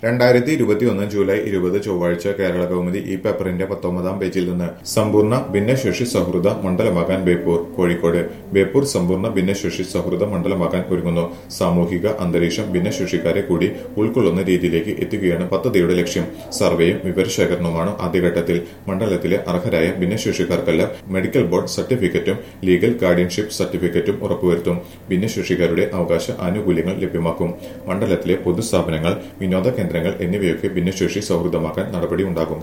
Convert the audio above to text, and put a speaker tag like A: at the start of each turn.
A: രണ്ടായിരത്തി ഇരുപത്തിയൊന്ന് ജൂലൈ ഇരുപത് ചൊവ്വാഴ്ച കേരള കൗമുദി ഈ പേപ്പറിന്റെ പത്തൊമ്പതാം പേജിൽ നിന്ന് സമ്പൂർണ്ണ ഭിന്നശേഷി സൗഹൃദ മണ്ഡലമാകാൻ ബേപ്പൂർ കോഴിക്കോട് ബേപ്പൂർ സമ്പൂർണ്ണ ഭിന്നശേഷി സൗഹൃദ മണ്ഡലമാകാൻ ഒരുങ്ങുന്നു സാമൂഹിക അന്തരീക്ഷം ഭിന്നശേഷിക്കാരെ കൂടി ഉൾക്കൊള്ളുന്ന രീതിയിലേക്ക് എത്തുകയാണ് പദ്ധതിയുടെ ലക്ഷ്യം സർവേയും വിവരശേഖരണവുമാണ് ആദ്യഘട്ടത്തിൽ മണ്ഡലത്തിലെ അർഹരായ ഭിന്നശേഷിക്കാർക്കെല്ലാം മെഡിക്കൽ ബോർഡ് സർട്ടിഫിക്കറ്റും ലീഗൽ ഗാർഡിയൻഷിപ്പ് സർട്ടിഫിക്കറ്റും ഉറപ്പുവരുത്തും ഭിന്നശേഷിക്കാരുടെ അവകാശ ആനുകൂല്യങ്ങൾ ലഭ്യമാക്കും മണ്ഡലത്തിലെ പൊതുസ്ഥാപനങ്ങൾ വിനോദ കേന്ദ്രങ്ങൾ എന്നിവയൊക്കെ ഭിന്നശേഷി സൗഹൃദമാക്കാൻ നടപടി ഉണ്ടാകും